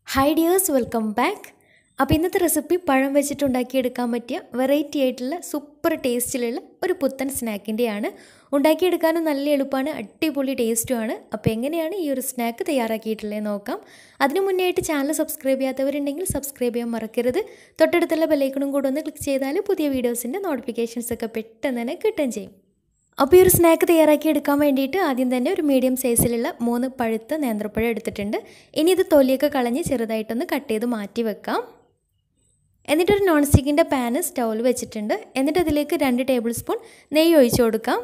hi dears welcome back അപ്പോൾ ഇന്നത്തെ recipe പഴം വെച്ചിട്ടുണ്ടാക്കിയെടുക്കാൻ പറ്റിയ വെറൈറ്റി ആയിട്ടുള്ള സൂപ്പർ ടേസ്റ്റിലുള്ള ഒരു പുത്തൻ സ്നാക്കിൻ്റെയാണ് ഉണ്ടാക്കിയെടുക്കാനും നല്ല എളുപ്പമാണ് അടിപൊളി ടേസ്റ്റുമാണ് അപ്പോൾ എങ്ങനെയാണ് ഈ ഒരു സ്നാക്ക് തയ്യാറാക്കിയിട്ടുള്ളത് നോക്കാം അതിനു മുന്നേ ആയിട്ട് ചാനൽ സബ്സ്ക്രൈബ് ചെയ്യാത്തവരുണ്ടെങ്കിൽ സബ്സ്ക്രൈബ് ചെയ്യാൻ മറക്കരുത് തൊട്ടടുത്തുള്ള ബെല്ലൈക്കണും കൂടെ ഒന്ന് ക്ലിക്ക് ചെയ്താൽ പുതിയ വീഡിയോസിൻ്റെ നോട്ടിഫിക്കേഷൻസ് ഒക്കെ പെട്ടെന്ന് തന്നെ കിട്ടുകയും ചെയ്യും അപ്പോൾ ഈ ഒരു സ്നാക്ക് തയ്യാറാക്കി എടുക്കാൻ വേണ്ടിയിട്ട് ആദ്യം തന്നെ ഒരു മീഡിയം സൈസിലുള്ള മൂന്ന് പഴുത്ത നേന്ത്രപ്പഴം എടുത്തിട്ടുണ്ട് ഇനി ഇത് തൊലിയൊക്കെ കളഞ്ഞ് ചെറുതായിട്ടൊന്ന് കട്ട് ചെയ്ത് മാറ്റി വെക്കാം എന്നിട്ടൊരു നോൺ സ്റ്റിക്കിൻ്റെ പാന് സ്റ്റൗവിൽ വെച്ചിട്ടുണ്ട് എന്നിട്ട് അതിലേക്ക് രണ്ട് ടേബിൾ സ്പൂൺ നെയ്യ് ഒഴിച്ചു കൊടുക്കാം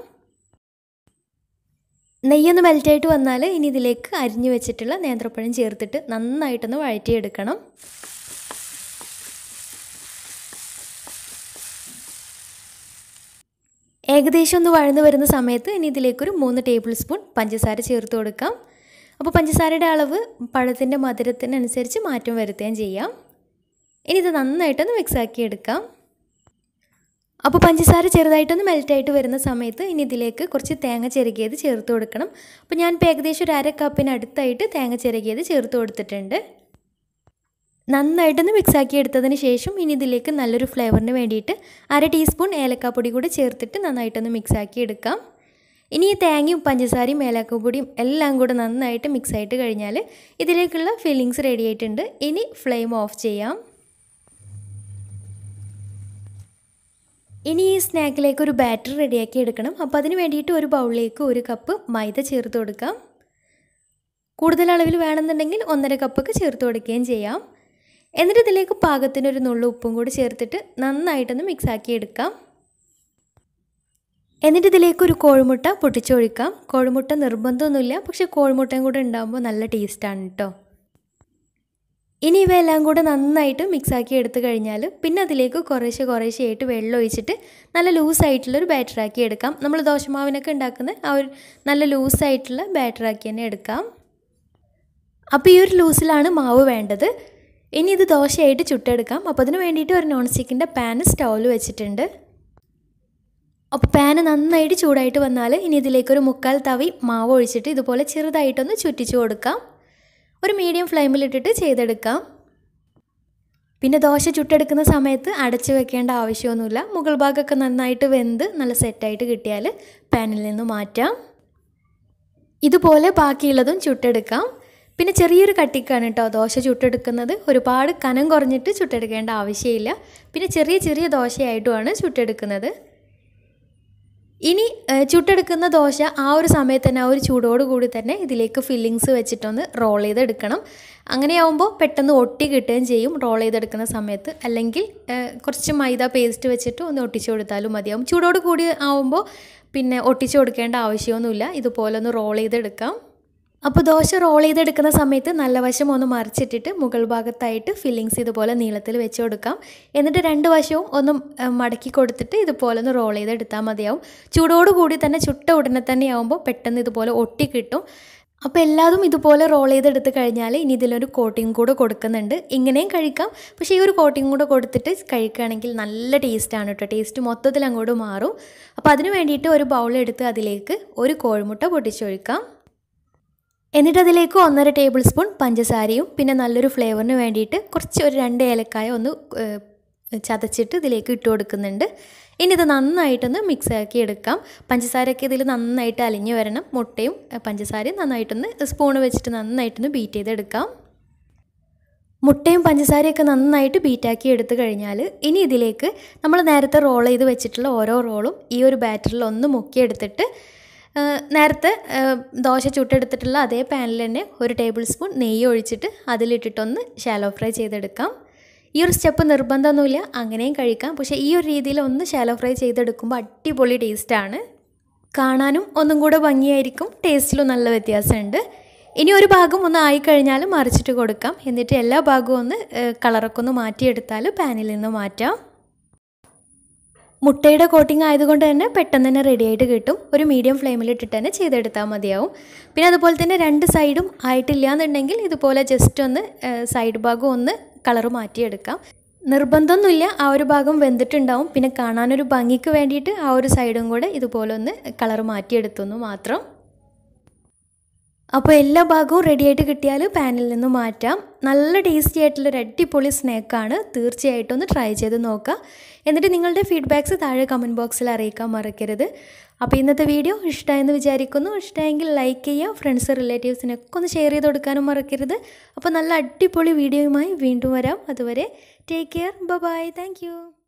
നെയ്യൊന്ന് മെൽറ്റായിട്ട് വന്നാൽ ഇനി ഇതിലേക്ക് അരിഞ്ഞു വെച്ചിട്ടുള്ള നേന്ത്രപ്പഴം ചേർത്തിട്ട് നന്നായിട്ടൊന്ന് വഴറ്റിയെടുക്കണം ഏകദേശം ഒന്ന് വഴന്നു വരുന്ന സമയത്ത് ഇനി ഇതിലേക്കൊരു മൂന്ന് ടേബിൾ സ്പൂൺ പഞ്ചസാര ചേർത്ത് കൊടുക്കാം അപ്പോൾ പഞ്ചസാരയുടെ അളവ് പഴത്തിൻ്റെ മധുരത്തിനനുസരിച്ച് മാറ്റം വരുത്തുകയും ചെയ്യാം ഇനി ഇത് നന്നായിട്ടൊന്ന് മിക്സാക്കി എടുക്കാം അപ്പോൾ പഞ്ചസാര ചെറുതായിട്ടൊന്ന് മെൽറ്റായിട്ട് വരുന്ന സമയത്ത് ഇനി ഇതിലേക്ക് കുറച്ച് തേങ്ങ ചിരകിയത് ചേർത്ത് കൊടുക്കണം അപ്പോൾ ഞാൻ ഇപ്പോൾ ഏകദേശം ഒരു അര കപ്പിന് അടുത്തായിട്ട് തേങ്ങ ചിരകിയത് ചേർത്ത് കൊടുത്തിട്ടുണ്ട് നന്നായിട്ടൊന്ന് മിക്സാക്കി എടുത്തതിന് ശേഷം ഇനി ഇതിലേക്ക് നല്ലൊരു ഫ്ലേവറിന് വേണ്ടിയിട്ട് അര ടീസ്പൂൺ ഏലക്കാപ്പൊടി കൂടി ചേർത്തിട്ട് നന്നായിട്ടൊന്ന് മിക്സാക്കി എടുക്കാം ഇനി ഈ തേങ്ങയും പഞ്ചസാരയും ഏലക്കാപ്പൊടിയും എല്ലാം കൂടെ നന്നായിട്ട് മിക്സായിട്ട് കഴിഞ്ഞാൽ ഇതിലേക്കുള്ള ഫില്ലിങ്സ് റെഡി ആയിട്ടുണ്ട് ഇനി ഫ്ലെയിം ഓഫ് ചെയ്യാം ഇനി ഈ സ്നാക്കിലേക്ക് ഒരു ബാറ്റർ റെഡിയാക്കി എടുക്കണം അപ്പോൾ അതിന് വേണ്ടിയിട്ട് ഒരു ബൗളിലേക്ക് ഒരു കപ്പ് മൈദ ചേർത്ത് കൊടുക്കാം കൂടുതൽ അളവിൽ വേണമെന്നുണ്ടെങ്കിൽ ഒന്നര കപ്പൊക്കെ ചേർത്ത് കൊടുക്കുകയും ചെയ്യാം എന്നിട്ട് ഇതിലേക്ക് പാകത്തിന് ഒരു നുള്ളു ഉപ്പും കൂടി ചേർത്തിട്ട് നന്നായിട്ടൊന്ന് മിക്സാക്കി എടുക്കാം എന്നിട്ട് ഇതിലേക്ക് ഒരു കോഴിമുട്ട പൊട്ടിച്ചൊഴിക്കാം കോഴിമുട്ട നിർബന്ധമൊന്നുമില്ല പക്ഷേ കോഴിമുട്ടയും കൂടെ ഉണ്ടാകുമ്പോൾ നല്ല ടേസ്റ്റാണ് കേട്ടോ ഇനി ഇവയെല്ലാം കൂടെ നന്നായിട്ട് മിക്സാക്കി എടുത്തു കഴിഞ്ഞാൽ പിന്നെ അതിലേക്ക് കുറേശ്ശെ കുറേശ്ശെ ആയിട്ട് വെള്ളം ഒഴിച്ചിട്ട് നല്ല ലൂസായിട്ടുള്ളൊരു ബാറ്ററാക്കി എടുക്കാം നമ്മൾ ദോശമാവിനൊക്കെ ഉണ്ടാക്കുന്ന ആ ഒരു നല്ല ലൂസായിട്ടുള്ള ബാറ്ററാക്കി തന്നെ എടുക്കാം അപ്പോൾ ഈ ഒരു ലൂസിലാണ് മാവ് വേണ്ടത് ഇനി ഇത് ദോശയായിട്ട് ചുട്ടെടുക്കാം അപ്പോൾ അതിന് വേണ്ടിയിട്ട് ഒരു നോൺ സ്റ്റിക്കിൻ്റെ പാൻ സ്റ്റൗവിൽ വെച്ചിട്ടുണ്ട് അപ്പോൾ പാന് നന്നായിട്ട് ചൂടായിട്ട് വന്നാൽ ഇനി ഇതിലേക്കൊരു മുക്കാൽ തവി മാവ് ഒഴിച്ചിട്ട് ഇതുപോലെ ചെറുതായിട്ടൊന്ന് ചുറ്റിച്ചു കൊടുക്കാം ഒരു മീഡിയം ഫ്ലെയിമിലിട്ടിട്ട് ചെയ്തെടുക്കാം പിന്നെ ദോശ ചുട്ടെടുക്കുന്ന സമയത്ത് അടച്ചു വെക്കേണ്ട ആവശ്യമൊന്നുമില്ല മുകൾ ഭാഗമൊക്കെ നന്നായിട്ട് വെന്ത് നല്ല സെറ്റായിട്ട് കിട്ടിയാൽ പാനിൽ നിന്ന് മാറ്റാം ഇതുപോലെ ബാക്കിയുള്ളതും ചുട്ടെടുക്കാം പിന്നെ ചെറിയൊരു കട്ടിക്കാണ് കേട്ടോ ദോശ ചുട്ടെടുക്കുന്നത് ഒരുപാട് കനം കുറഞ്ഞിട്ട് ചുട്ടെടുക്കേണ്ട ആവശ്യമില്ല പിന്നെ ചെറിയ ചെറിയ ദോശയായിട്ടുമാണ് ചുട്ടെടുക്കുന്നത് ഇനി ചുട്ടെടുക്കുന്ന ദോശ ആ ഒരു സമയത്ത് തന്നെ ആ ഒരു ചൂടോട് കൂടി തന്നെ ഇതിലേക്ക് ഫില്ലിങ്സ് വെച്ചിട്ടൊന്ന് റോൾ ചെയ്തെടുക്കണം അങ്ങനെയാവുമ്പോൾ പെട്ടെന്ന് ഒട്ടി കിട്ടുകയും ചെയ്യും റോൾ ചെയ്തെടുക്കുന്ന സമയത്ത് അല്ലെങ്കിൽ കുറച്ച് മൈദ പേസ്റ്റ് വെച്ചിട്ട് ഒന്ന് ഒട്ടിച്ചു കൊടുത്താലും മതിയാവും ചൂടോട് കൂടി ആവുമ്പോൾ പിന്നെ ഒട്ടിച്ചു കൊടുക്കേണ്ട ആവശ്യമൊന്നുമില്ല ഇതുപോലെ ഒന്ന് റോൾ ചെയ്തെടുക്കാം അപ്പോൾ ദോശ റോൾ ചെയ്തെടുക്കുന്ന സമയത്ത് നല്ല വശം ഒന്ന് മറിച്ചിട്ടിട്ട് മുകൾ ഭാഗത്തായിട്ട് ഫില്ലിങ്സ് ഇതുപോലെ നീളത്തിൽ വെച്ച് കൊടുക്കാം എന്നിട്ട് രണ്ട് വശവും ഒന്ന് മടക്കി കൊടുത്തിട്ട് ഇതുപോലെ ഒന്ന് റോൾ ചെയ്തെടുത്താൽ മതിയാവും ചൂടോടുകൂടി തന്നെ ചുട്ട ഉടനെ തന്നെ ആവുമ്പോൾ പെട്ടെന്ന് ഇതുപോലെ ഒട്ടി കിട്ടും അപ്പോൾ എല്ലാതും ഇതുപോലെ റോൾ ചെയ്തെടുത്ത് കഴിഞ്ഞാൽ ഇനി ഇതിലൊരു കോട്ടിങ് കൂടെ കൊടുക്കുന്നുണ്ട് ഇങ്ങനെയും കഴിക്കാം പക്ഷേ ഈ ഒരു കോട്ടിങ് കൂടെ കൊടുത്തിട്ട് കഴിക്കുകയാണെങ്കിൽ നല്ല ടേസ്റ്റാണ് കേട്ടോ ടേസ്റ്റ് മൊത്തത്തിൽ അങ്ങോട്ട് മാറും അപ്പോൾ അതിന് വേണ്ടിയിട്ട് ഒരു ബൗളെടുത്ത് അതിലേക്ക് ഒരു കോഴിമുട്ട പൊട്ടിച്ചൊഴിക്കാം എന്നിട്ട് അതിലേക്ക് ഒന്നര ടേബിൾ സ്പൂൺ പഞ്ചസാരയും പിന്നെ നല്ലൊരു ഫ്ലേവറിന് വേണ്ടിയിട്ട് കുറച്ച് ഒരു രണ്ട് ഏലക്കായ ഒന്ന് ചതച്ചിട്ട് ഇതിലേക്ക് ഇട്ട് കൊടുക്കുന്നുണ്ട് ഇനി ഇത് നന്നായിട്ടൊന്ന് മിക്സ് ആക്കി എടുക്കാം പഞ്ചസാരയൊക്കെ ഇതിൽ നന്നായിട്ട് അലിഞ്ഞു വരണം മുട്ടയും പഞ്ചസാരയും നന്നായിട്ടൊന്ന് സ്പൂൺ വെച്ചിട്ട് നന്നായിട്ടൊന്ന് ബീറ്റ് ചെയ്തെടുക്കാം മുട്ടയും പഞ്ചസാരയൊക്കെ നന്നായിട്ട് ബീറ്റാക്കി എടുത്തു കഴിഞ്ഞാൽ ഇനി ഇതിലേക്ക് നമ്മൾ നേരത്തെ റോൾ ചെയ്ത് വെച്ചിട്ടുള്ള ഓരോ റോളും ഈ ഒരു ബാറ്ററിൽ ഒന്ന് മുക്കിയെടുത്തിട്ട് നേരത്തെ ദോശ ചുട്ടെടുത്തിട്ടുള്ള അതേ പാനിൽ തന്നെ ഒരു ടേബിൾ സ്പൂൺ നെയ്യ് ഒഴിച്ചിട്ട് അതിലിട്ടിട്ടൊന്ന് ഷാലോ ഫ്രൈ ചെയ്തെടുക്കാം ഈ ഒരു സ്റ്റെപ്പ് നിർബന്ധമൊന്നുമില്ല അങ്ങനെയും കഴിക്കാം പക്ഷേ ഈ ഒരു രീതിയിൽ ഒന്ന് ഷാലോ ഫ്രൈ ചെയ്തെടുക്കുമ്പോൾ അടിപൊളി ടേസ്റ്റാണ് കാണാനും ഒന്നും കൂടെ ഭംഗിയായിരിക്കും ടേസ്റ്റിലും നല്ല വ്യത്യാസമുണ്ട് ഇനി ഒരു ഭാഗം ഒന്ന് ആയിക്കഴിഞ്ഞാൽ മറിച്ചിട്ട് കൊടുക്കാം എന്നിട്ട് എല്ലാ ഭാഗവും ഒന്ന് കളറൊക്കെ ഒന്ന് മാറ്റിയെടുത്താൽ പാനിൽ നിന്ന് മാറ്റാം മുട്ടയുടെ കോട്ടിംഗ് ആയതുകൊണ്ട് തന്നെ പെട്ടെന്ന് തന്നെ റെഡി ആയിട്ട് കിട്ടും ഒരു മീഡിയം ഫ്ലെയിമിൽ ഇട്ടിട്ട് തന്നെ ചെയ്തെടുത്താൽ മതിയാവും പിന്നെ അതുപോലെ തന്നെ രണ്ട് സൈഡും ആയിട്ടില്ല എന്നുണ്ടെങ്കിൽ ഇതുപോലെ ജസ്റ്റ് ഒന്ന് സൈഡ് ഭാഗം ഒന്ന് കളർ മാറ്റിയെടുക്കാം നിർബന്ധമൊന്നുമില്ല ആ ഒരു ഭാഗം വെന്തിട്ടുണ്ടാവും പിന്നെ കാണാനൊരു ഭംഗിക്ക് വേണ്ടിയിട്ട് ആ ഒരു സൈഡും കൂടെ ഇതുപോലെ ഒന്ന് കളർ മാറ്റിയെടുത്തു മാത്രം അപ്പോൾ എല്ലാ ഭാഗവും റെഡിയായിട്ട് കിട്ടിയാൽ പാനിൽ നിന്ന് മാറ്റാം നല്ല ടേസ്റ്റി ആയിട്ടുള്ളൊരു അടിപൊളി സ്നാക്കാണ് തീർച്ചയായിട്ടും ഒന്ന് ട്രൈ ചെയ്ത് നോക്കുക എന്നിട്ട് നിങ്ങളുടെ ഫീഡ്ബാക്ക്സ് താഴെ കമൻറ്റ് ബോക്സിൽ അറിയിക്കാൻ മറക്കരുത് അപ്പോൾ ഇന്നത്തെ വീഡിയോ ഇഷ്ടമായെന്ന് വിചാരിക്കുന്നു ഇഷ്ടമായെങ്കിൽ ലൈക്ക് ചെയ്യുക ഫ്രണ്ട്സ് റിലേറ്റീവ്സിനൊക്കെ ഒന്ന് ഷെയർ ചെയ്ത് കൊടുക്കാനും മറക്കരുത് അപ്പോൾ നല്ല അടിപൊളി വീഡിയോയുമായി വീണ്ടും വരാം അതുവരെ ടേക്ക് കെയർ ബൈ താങ്ക്